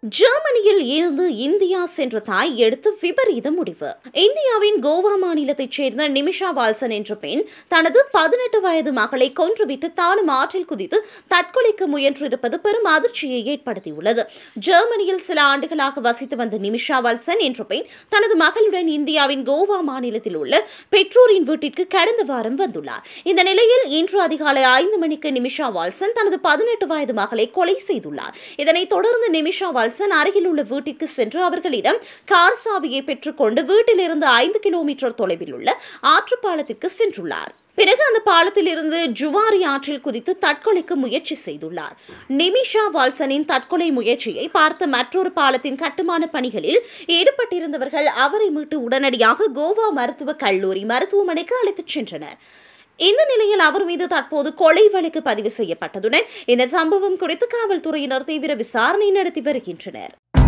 ஜெர்மனியில் இருந்து இந்தியா சென்ற தாய் எடுத்த விபரீத முடிவு இந்தியாவின் கோவா மாநிலத்தைச் சேர்ந்த நிமிஷா வால்சன் என்ற பெண் தனது பதினெட்டு வயது மகளை கொன்றுவிட்டு தானும் ஆற்றில் குதித்து தற்கொலைக்கு முயன்றிருப்பது பெரும் அதிர்ச்சியை ஏற்படுத்தியுள்ளது ஜெர்மனியில் சில ஆண்டுகளாக வசித்து வந்த நிமிஷா வால்சன் என்ற பெண் தனது மகளுடன் இந்தியாவின் கோவா மாநிலத்தில் உள்ள பெற்றோரின் வீட்டிற்கு கடந்த வாரம் வந்துள்ளார் இந்த நிலையில் இன்று அதிகாலை ஐந்து மணிக்கு நிமிஷா வால்சன் தனது பதினெட்டு வயது மகளை கொலை செய்துள்ளார் இதனைத் தொடர்ந்து நிமிஷா வால்சன் அருகில் உள்ள வீட்டிற்கு சென்று அவர்களிடம் கார் சாவியை பெற்றுக்கொண்டு வீட்டிலிருந்து ஐந்து கிலோமீட்டர் தொலைவில் உள்ள ஆற்றுப்பாலத்திற்கு சென்றுள்ளார் பிறகு அந்த பாலத்தில் இருந்து ஜுவாரி ஆற்றில் குதித்து தற்கொலைக்கு முயற்சி செய்துள்ளார் நிமிஷா வால்சனின் தற்கொலை முயற்சியை பார்த்த மற்றொரு பாலத்தின் கட்டுமான பணிகளில் ஈடுபட்டிருந்தவர்கள் அவரை மீட்டு உடனடியாக கோவா மருத்துவக் கல்லூரி மருத்துவமனைக்கு அழைத்துச் சென்றனர் இந்த நிலையில் அவர் மீது தற்போது கொலை வழக்கு பதிவு செய்யப்பட்டதுடன் இந்த சம்பவம் குறித்து காவல்துறையினர் தீவிர விசாரணை நடத்தி வருகின்றனர்